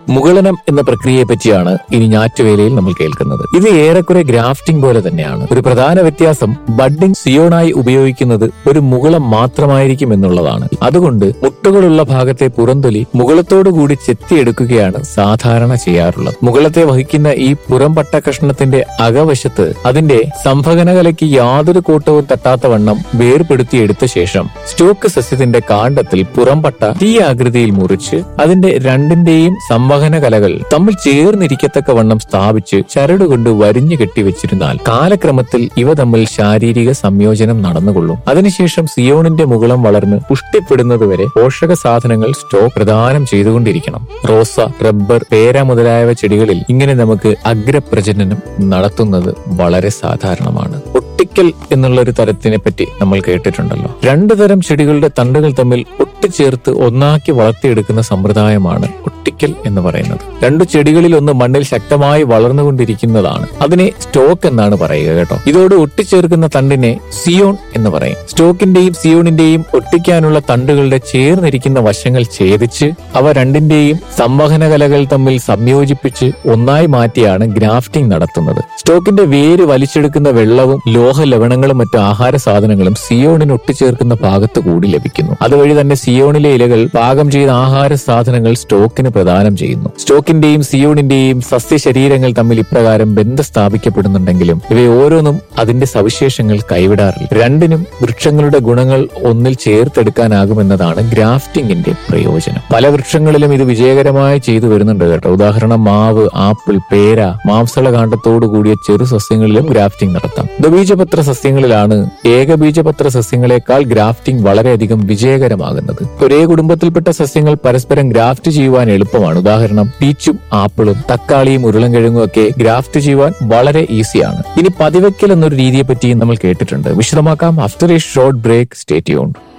മുകളനം എന്ന പ്രക്രിയയെ പറ്റിയാണ് ഇനി ഞാറ്റുവേലയിൽ നമ്മൾ കേൾക്കുന്നത് ഇത് ഏറെക്കുറെ ഗ്രാഫ്റ്റിംഗ് പോലെ തന്നെയാണ് ഒരു പ്രധാന വ്യത്യാസം ബഡ്ഡിംഗ് സിയോണായി ഉപയോഗിക്കുന്നത് ഒരു മുകളം മാത്രമായിരിക്കും എന്നുള്ളതാണ് അതുകൊണ്ട് മുട്ടുകളുള്ള ഭാഗത്തെ പുറംതൊലി മുകളത്തോടുകൂടി ചെത്തിയെടുക്കുകയാണ് സാധാരണ ചെയ്യാറുള്ളത് മുകളത്തെ വഹിക്കുന്ന ഈ പുറംപട്ട കഷ്ണത്തിന്റെ അകവശത്ത് അതിന്റെ സംഭകനകലയ്ക്ക് യാതൊരു കോട്ടവും തട്ടാത്ത വണ്ണം വേർപെടുത്തിയെടുത്ത ശേഷം സ്റ്റോക്ക് സസ്യത്തിന്റെ കാണ്ഡത്തിൽ പുറംപട്ട തീ ആകൃതിയിൽ മുറിച്ച് അതിന്റെ രണ്ടിന്റെയും സംവഹന കലകൾ തമ്മിൽ ചേർന്നിരിക്കത്തക്ക വണ്ണം സ്ഥാപിച്ച് ചരടുകൊണ്ട് വരിഞ്ഞു കെട്ടിവെച്ചിരുന്നാൽ കാലക്രമത്തിൽ ഇവ തമ്മിൽ ശാരീരിക സംയോജനം നടന്നുകൊള്ളും അതിനുശേഷം സിയോണിന്റെ മുകളം വളർന്ന് പുഷ്ടിപ്പെടുന്നതുവരെ പോഷക സാധനങ്ങൾ സ്റ്റോക്ക് പ്രദാനം ചെയ്തുകൊണ്ടിരിക്കണം റോസ റബ്ബർ പേര മുതലായവ ചെടികളിൽ ഇങ്ങനെ നമുക്ക് അഗ്രപ്രജനനം നടത്തുന്നത് വളരെ സാധാരണമാണ് ഒട്ടിക്കൽ എന്നുള്ള ഒരു തരത്തിനെ പറ്റി നമ്മൾ കേട്ടിട്ടുണ്ടല്ലോ രണ്ടു തരം ചെടികളുടെ തണ്ടുകൾ തമ്മിൽ ഒട്ടിച്ചേർത്ത് ഒന്നാക്കി വളർത്തിയെടുക്കുന്ന സമ്പ്രദായമാണ് ഒട്ടിക്കൽ എന്ന് പറയുന്നത് രണ്ടു ചെടികളിൽ ഒന്ന് മണ്ണിൽ ശക്തമായി വളർന്നുകൊണ്ടിരിക്കുന്നതാണ് അതിനെ സ്റ്റോക്ക് എന്നാണ് പറയുക കേട്ടോ ഇതോട് ഒട്ടിച്ചേർക്കുന്ന തണ്ടിനെ സിയോൺ എന്ന് പറയും സ്റ്റോക്കിന്റെയും സിയോണിന്റെയും ഒട്ടിക്കാനുള്ള തണ്ടുകളുടെ ചേർന്നിരിക്കുന്ന വശങ്ങൾ ഛേദിച്ച് അവ രണ്ടിന്റെയും സംവഹന കലകൾ തമ്മിൽ സംയോജിപ്പിച്ച് ഒന്നായി മാറ്റിയാണ് ഗ്രാഫ്റ്റിംഗ് നടത്തുന്നത് സ്റ്റോക്കിന്റെ വേര് വലിച്ചെടുക്കുന്ന വെള്ളവും ലോഹ ലവണങ്ങളും മറ്റു ആഹാര സാധനങ്ങളും സിയോണിന് ഒട്ടിച്ചേർക്കുന്ന ഭാഗത്ത് കൂടി ലഭിക്കുന്നു അതുവഴി തന്നെ സിയോണിലെ ഇലകൾ പാകം ചെയ്ത ആഹാര സാധനങ്ങൾ സ്റ്റോക്കിന് പ്രദാനം ചെയ്യുന്നു സ്റ്റോക്കിന്റെയും സിയോണിന്റെയും സസ്യശരീരങ്ങൾ തമ്മിൽ ഇപ്രകാരം ബന്ധം സ്ഥാപിക്കപ്പെടുന്നുണ്ടെങ്കിലും ഇവയെ ഓരോന്നും അതിന്റെ സവിശേഷങ്ങൾ കൈവിടാറില്ല രണ്ടിനും വൃക്ഷങ്ങളുടെ ഗുണങ്ങൾ ഒന്നിൽ ചേർത്തെടുക്കാനാകുമെന്നതാണ് ഗ്രാഫ്റ്റിംഗിന്റെ പ്രയോജനം പല വൃക്ഷങ്ങളിലും ഇത് വിജയകരമായി ചെയ്തു വരുന്നുണ്ട് കേട്ടോ ഉദാഹരണം മാവ് ആപ്പിൾ പേര മാംസള കാണ്ഡത്തോടു കൂടിയ ചെറു സസ്യങ്ങളിലും ഗ്രാഫ്റ്റിംഗ് നടത്താം ദ്വബീജപത്ര സസ്യങ്ങളിലാണ് ഏകബീജപത്ര സസ്യങ്ങളെക്കാൾ ഗ്രാഫ്റ്റിംഗ് വളരെയധികം വിജയകരമാകുന്നത് ഒരേ കുടുംബത്തിൽപ്പെട്ട സസ്യങ്ങൾ പരസ്പരം ഗ്രാഫ്റ്റ് ചെയ്യുവാൻ എളുപ്പമാണ് ഉദാഹരണം പീച്ചും ആപ്പിളും തക്കാളിയും ഉരുളൻകിഴങ്ങും ഒക്കെ ഗ്രാഫ്റ്റ് ചെയ്യുവാൻ വളരെ ഈസിയാണ് ഇനി പതിവയ്ക്കൽ എന്നൊരു രീതിയെ പറ്റി നമ്മൾ കേട്ടിട്ടുണ്ട് വിശദമാക്കാം after a short break stay യൂൺ